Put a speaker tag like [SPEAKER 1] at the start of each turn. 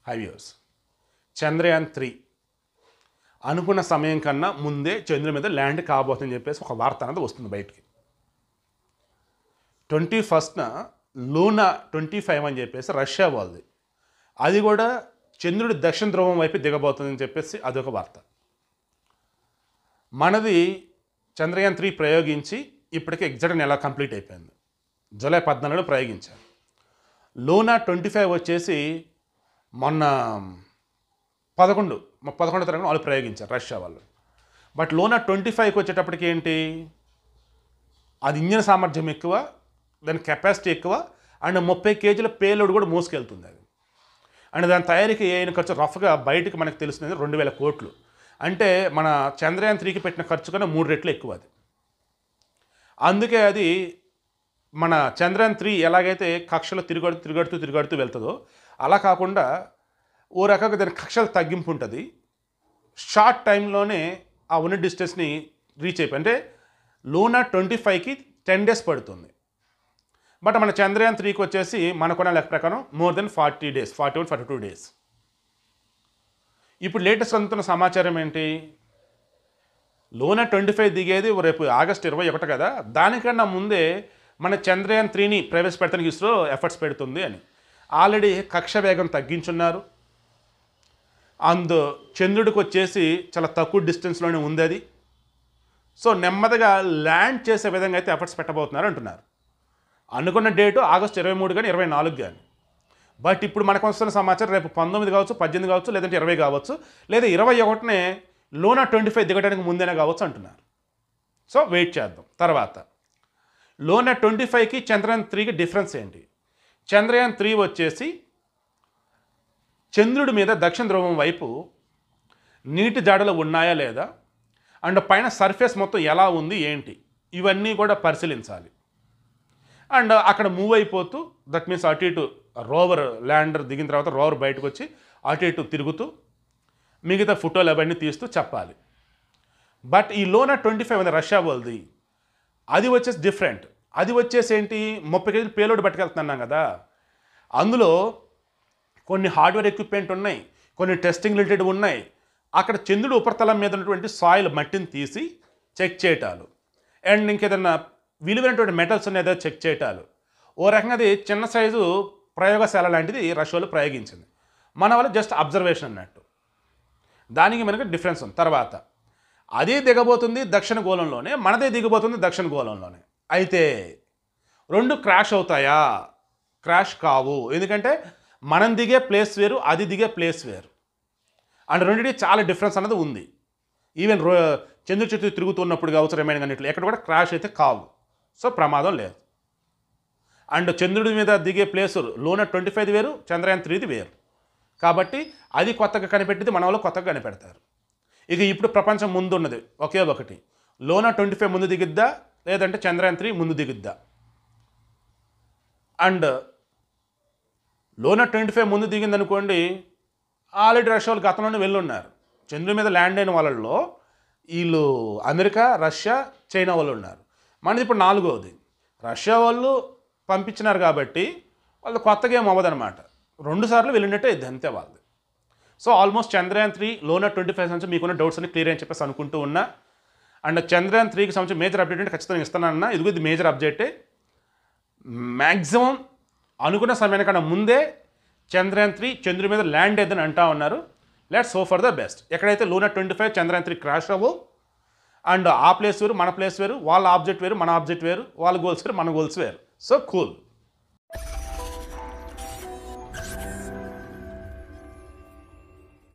[SPEAKER 1] హైవ్యూస్ Chandrayaan three అనుకున్న సమయం కన్నా ముందే చంద్రుడి మీద ల్యాండ్ కాబోతుందని చెప్పేసి ఒక వార్త అనేది వస్తుంది బయటికి ట్వంటీ ఫస్ట్న లూనా ట్వంటీ ఫైవ్ అని చెప్పేసి రష్యా వాళ్ళది అది కూడా చంద్రుడి దక్షిణ ధ్రువం వైపు దిగబోతుందని చెప్పేసి అదొక వార్త మనది చంద్రయాన్ త్రీ ప్రయోగించి ఇప్పటికే ఎగ్జాక్ట్ నెల కంప్లీట్ అయిపోయింది జూలై పద్నాలుగులో ప్రయోగించారు లూనా ట్వంటీ ఫైవ్ వచ్చేసి మొన్న పదకొండు మ- పదకొండో తరగతి వాళ్ళు ప్రయోగించారు రష్యా వాళ్ళు బట్ లోనా ట్వంటీ ఫైవ్కి వచ్చేటప్పటికి ఏంటి అది ఇంజిన్ సామర్థ్యం ఎక్కువ దాని కెపాసిటీ ఎక్కువ అండ్ ముప్పై కేజీల పేలోడ్ కూడా మోసుకెళ్తుంది అది అండ్ దాని తయారీకి అయిన ఖర్చు రఫ్గా బయటకు మనకు తెలుస్తుంది రెండు వేల కోట్లు అంటే మన చంద్రయాన్ త్రీకి పెట్టిన ఖర్చు కన్నా మూడు రెట్లు ఎక్కువ అది అందుకే అది మన చంద్రయాన్ త్రీ ఎలాగైతే కక్షలో తిరుగడు తిరుగడుతూ తిరుగడుతూ వెళ్తుందో అలా కాకుండా ఓ రకంగా దాని కక్షల తగ్గింపు ఉంటుంది షార్ట్ టైంలోనే ఆ ఉన్న డిస్టెన్స్ని రీచ్ అయిపోయి అంటే లూనా ట్వంటీ ఫైవ్కి టెన్ డేస్ పడుతుంది బట్ మన చంద్రయాన్ త్రీకి వచ్చేసి మనకున్న లెక్క ప్రకారం more than forty days forty one forty two days ఇప్పుడు లేటెస్ట్ అందుతున్న సమాచారం ఏంటి లోనా ట్వంటీ ఫైవ్ దిగేది రేపు ఆగస్ట్ ఇరవై ఒకటి కదా దానికన్నా ముందే మన చంద్రయాన్ త్రీని ప్రవేశపెడతానికి ఇస్రో ఎఫర్ట్స్ పెడుతుంది అని ఆల్రెడీ కక్ష వేగం తగ్గించున్నారు అందు చంద్రుడికి వచ్చేసి చాలా తక్కువ డిస్టెన్స్లోనే ఉంది అది సో నెమ్మదిగా ల్యాండ్ చేసే విధంగా అయితే ఎఫర్ట్స్ పెట్టబోతున్నారు అంటున్నారు అనుకున్న డేటు ఆగస్ట్ ఇరవై మూడు కానీ ఇరవై నాలుగు కానీ బట్ ఇప్పుడు మనకు వస్తున్న సమాచారం రేపు పంతొమ్మిది కావచ్చు పద్దెనిమిది కావచ్చు లేదంటే ఇరవై కావచ్చు లేదా ఇరవై ఒకటినే లోనా ట్వంటీ ఫైవ్ దిగడానికి ముందేనే కావచ్చు అంటున్నారు సో వెయిట్ చేద్దాం తర్వాత లోనా ట్వంటీ ఫైవ్కి చంద్రయాన్ త్రీకి డిఫరెన్స్ ఏంటి చంద్రయాన్ త్రీ వచ్చేసి చంద్రుడి మీద దక్షిణ ధ్రువం వైపు నీటి జాడలు ఉన్నాయా లేదా అండ్ పైన సర్ఫేస్ మొత్తం ఎలా ఉంది ఏంటి ఇవన్నీ కూడా పరిశీలించాలి అండ్ అక్కడ మూవ్ అయిపోతూ దట్ మీన్స్ అటు ఇటు రోవర్ ల్యాండర్ దిగిన తర్వాత రోవర్ బయటకు వచ్చి అటు ఇటు తిరుగుతూ మిగతా ఫోటోలు అవన్నీ తీస్తూ చెప్పాలి బట్ ఈ లోనా ట్వంటీ ఫైవ్ ఉంది రష్యా వాళ్ళది అది వచ్చేసి డిఫరెంట్ అది వచ్చేసి ఏంటి ముప్పై కేజీలు పేలోడ్ పట్టుకెళ్తున్నాం కదా అందులో కొన్ని హార్డ్వేర్ ఎక్విప్మెంట్ ఉన్నాయి కొన్ని టెస్టింగ్ రిలేటెడ్ ఉన్నాయి అక్కడ చంద్రుడు ఉపరితలం మీద ఉన్నటువంటి సాయిల్ మట్టిని తీసి చెక్ చేయటాలు అండ్ ఇంకేదన్నా విలువైనటువంటి మెటల్స్ ఉన్నాయో చెక్ చేయటాలు ఓ రకంగా అది చిన్న సైజు ప్రయోగశాల లాంటిది రష్యాలో ప్రయోగించింది మన వల్ల జస్ట్ అబ్జర్వేషన్ అన్నట్టు దానికి మనకి డిఫరెన్స్ ఉంది తర్వాత అదే దిగబోతుంది దక్షిణ గోళంలోనే మనదే దిగబోతుంది దక్షిణ గోళంలోనే అయితే రెండు క్రాష్ అవుతాయా క్రాష్ కావు ఎందుకంటే మనం దిగే ప్లేస్ వేరు అది దిగే ప్లేస్ వేరు అండ్ రెండింటికి చాలా డిఫరెన్స్ అనేది ఉంది ఈవెన్ రో చంద్రు చుట్టూ తిరుగుతున్నప్పుడు కావచ్చు రిమైనింగ్ అన్నింటిలో ఎక్కడ కూడా క్రాష్ అయితే కావు సో ప్రమాదం లేదు అండ్ చంద్రుడి మీద దిగే ప్లేస్ లోన ట్వంటీ ఫైవ్ వేరు చంద్రయాన్ త్రీది వేరు కాబట్టి అది కొత్తగా కనిపెట్టింది మన వాళ్ళు కొత్తగా కనిపెడతారు ఇక ఇప్పుడు ప్రపంచం ముందు ఉన్నది ఒకే ఒకటి లోన ట్వంటీ ఫైవ్ ముందు దిగిద్దా లేదంటే చంద్రయాన్ త్రీ ముందు దిగిద్దా అండ్ లోన ట్వంటీ ఫైవ్ ముందు దిగింది అనుకోండి ఆల్రెడీ రష్యా వాళ్ళు గతంలోనే వెళ్ళున్నారు చంద్రుడి మీద ల్యాండ్ అయిన వాళ్ళల్లో వీళ్ళు అమెరికా రష్యా చైనా వాళ్ళు ఉన్నారు మనది ఇప్పుడు నాలుగవది రష్యా వాళ్ళు పంపించినారు కాబట్టి వాళ్ళు కొత్తగా ఏం అవ్వదన్నమాట రెండు సార్లు వెళ్ళినట్టే ఇది అంతే వాళ్ళది so almost Chandrayaan three Luna twenty five సంబంధించి మీకున్న డౌట్స్ అన్ని క్లియర్ అని చెప్పేసి అనుకుంటూ ఉన్నా అండ్ చంద్రయాన్ త్రీకి సంబంధించి మేజర్ అప్డేట్ అంటే ఖచ్చితంగా ఇస్తానన్నా ఇదిగో ఇది మేజర్ అప్డేటే మ్యాక్సిమం అనుకున్న సమయానికన్నా ముందే చంద్రయాన్ త్రీ చంద్రుడి మీద ల్యాండ్ అయ్యిందని అంటా ఉన్నారు let's hope for the best ఎక్కడైతే Luna twenty five Chandrayaan three crash అవ్వు అండ్ ఆ ప్లేస్ వేరు మన ప్లేస్ వేరు వాళ్ళ ఆబ్జెక్ట్ వేరు మన ఆబ్జెక్ట్ వేరు వాళ్ళ గోల్స్ వేరు మన గోల్స్ వేరు సో కూల్